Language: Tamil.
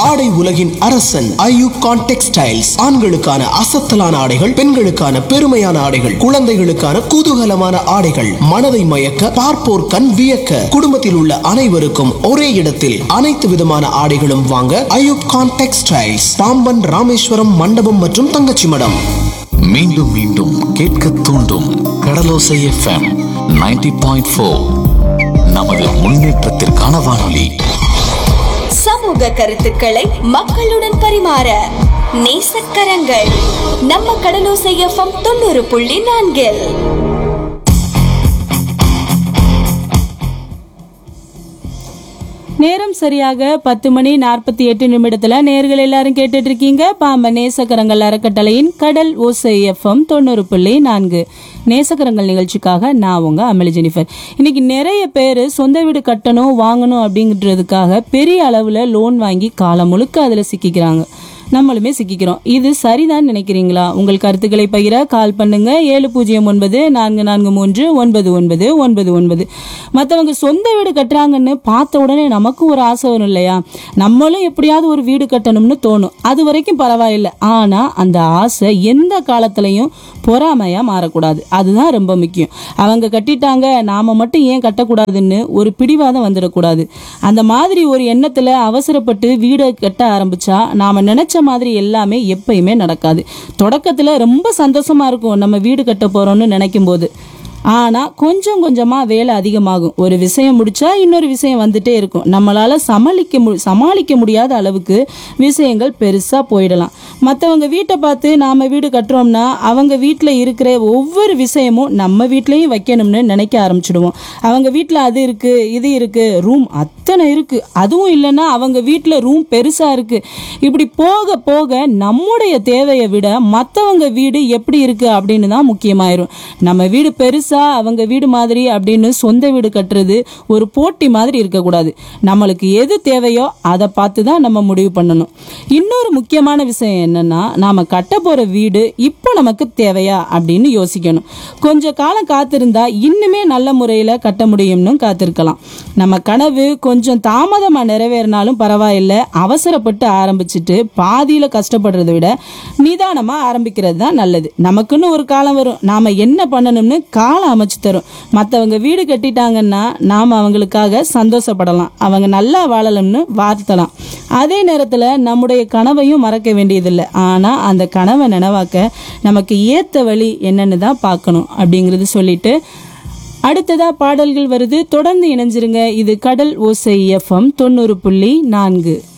ஆடை உலகின் அரசன் ஐயூகான் டெக்ஸ்டைல்ஸ் ஆண்களுக்கான அசத்தலான ஆடைகள் பெண்களுக்கான பெருமையான ஆடைகள் குழந்தைகளுக்கான குதூகலமான ஆடைகள் மனதை மயக்க பார்ப்போர் கண் வியக்க குடும்பத்தில் உள்ள அனைவருக்கும் ஒரே இடத்தில் அனைத்து விதமான ஆடைகளும் வாங்க ஐயூப்கான் டெக்ஸ்டைல்ஸ் பாம்பன் ராமேஸ்வரம் மண்டபம் மற்றும் தங்கச்சி மடம் மீண்டும் மீண்டும் கேட்க தூண்டும் கடலோசை எஃப்எம் 90.4 பாயிண்ட் நமது முன்னேற்றத்திற்கான வானொலி சமூக கருத்துக்களை மக்களுடன் பரிமாற நேசக்கரங்கள் நம்ம கடலோசை எஃப்எம் தொண்ணூறு புள்ளி நான்கில் நேரம் சரியாக பத்து மணி நாற்பத்தி எட்டு நிமிடத்துல நேர்கள் எல்லாரும் கேட்டுட்டு இருக்கீங்க பாம்ப நேசக்கரங்கள் அறக்கட்டளையின் கடல் ஓசை எஃப்எம் தொண்ணூறு புள்ளி நான்கு நேசக்கரங்கள் நிகழ்ச்சிக்காக நான் உங்க அமளி ஜெனிஃபர் இன்னைக்கு நிறைய பேர் சொந்த வீடு கட்டணும் வாங்கணும் அப்படிங்கிறதுக்காக பெரிய அளவுல லோன் வாங்கி காலம் முழுக்க அதுல சிக்கிக்கிறாங்க நம்மளுமே சிக்கிக்கிறோம் இது சரிதான் நினைக்கிறீங்களா உங்கள் கருத்துக்களை பகிர கால் பண்ணுங்க ஏழு பூஜ்ஜியம் ஒன்பது நான்கு நான்கு மூன்று ஒன்பது ஒன்பது ஒன்பது ஒன்பது மற்றவங்க சொந்த வீடு கட்டுறாங்கன்னு பார்த்த உடனே நமக்கும் ஒரு ஆசை வரும் இல்லையா நம்மளும் எப்படியாவது ஒரு வீடு கட்டணும்னு தோணும் அது வரைக்கும் பரவாயில்லை ஆனா அந்த ஆசை எந்த காலத்திலையும் பொறாமையா மாறக்கூடாது அதுதான் ரொம்ப முக்கியம் அவங்க கட்டிட்டாங்க நாம மட்டும் ஏன் கட்டக்கூடாதுன்னு ஒரு பிடிவாதம் வந்துடக்கூடாது அந்த மாதிரி ஒரு எண்ணத்துல அவசரப்பட்டு வீடு கட்ட ஆரம்பிச்சா நாம நினைச்ச மாதிரி எல்லாமே எப்பயுமே நடக்காது தொடக்கத்துல ரொம்ப சந்தோஷமா இருக்கும் நம்ம வீடு கட்ட போறோம்னு நினைக்கும் போது ஆனா கொஞ்சம் கொஞ்சமா வேலை அதிகமாகும் ஒரு விஷயம் முடிச்சா இன்னொரு விஷயம் வந்துட்டே இருக்கும் நம்மளால சமாளிக்க மு சமாளிக்க முடியாத அளவுக்கு விஷயங்கள் பெருசா போயிடலாம் மற்றவங்க வீட்டை பார்த்து நாம வீடு கட்டுறோம்னா அவங்க வீட்டில் இருக்கிற ஒவ்வொரு விஷயமும் நம்ம வீட்லயும் வைக்கணும்னு நினைக்க ஆரம்பிச்சிடுவோம் அவங்க வீட்டில் அது இருக்கு இது இருக்கு ரூம் அத்தனை இருக்கு அதுவும் இல்லைன்னா அவங்க வீட்டில் ரூம் பெருசா இருக்கு இப்படி போக போக நம்முடைய தேவையை விட மற்றவங்க வீடு எப்படி இருக்கு அப்படின்னு தான் முக்கியமாயிரும் நம்ம வீடு பெருசா அவங்க வீடு மாதிரி அப்படின்னு சொந்த வீடு கட்டுறது ஒரு போட்டி மாதிரி இருக்கக்கூடாது நம்மளுக்கு எது தேவையோ அதை பார்த்து தான் நம்ம முடிவு பண்ணணும் இன்னொரு முக்கியமான விஷயம் என்னன்னா நாம கட்ட போற வீடு இப்போ நமக்கு தேவையா அப்படின்னு யோசிக்கணும் கொஞ்ச காலம் காத்திருந்தா இன்னுமே நல்ல முறையில கட்ட முடியும்னு காத்திருக்கலாம் நம்ம கனவு கொஞ்சம் தாமதமா நிறைவேறினாலும் பரவாயில்ல அவசரப்பட்டு ஆரம்பிச்சுட்டு பாதியில கஷ்டப்படுறதை விட நிதானமா ஆரம்பிக்கிறது தான் நல்லது நமக்குன்னு ஒரு காலம் வரும் நாம என்ன பண்ணணும்னு காலம் அமைச்சு தரும் மற்றவங்க வீடு கட்டிட்டாங்கன்னா நாம அவங்களுக்காக சந்தோஷப்படலாம் அவங்க நல்லா வாழணும்னு வாழ்த்தலாம் அதே நேரத்துல நம்முடைய கனவையும் மறக்க வேண்டியதில்லை ஆனா அந்த கனவை நினைவாக்க நமக்கு ஏத்த வழி என்னன்னு தான் பார்க்கணும் அப்படிங்கறது சொல்லிட்டு அடுத்ததா பாடல்கள் வருது தொடர்ந்து இணைஞ்சிருங்க இது கடல் ஓசை எஃப்எம் தொண்ணூறு புள்ளி நான்கு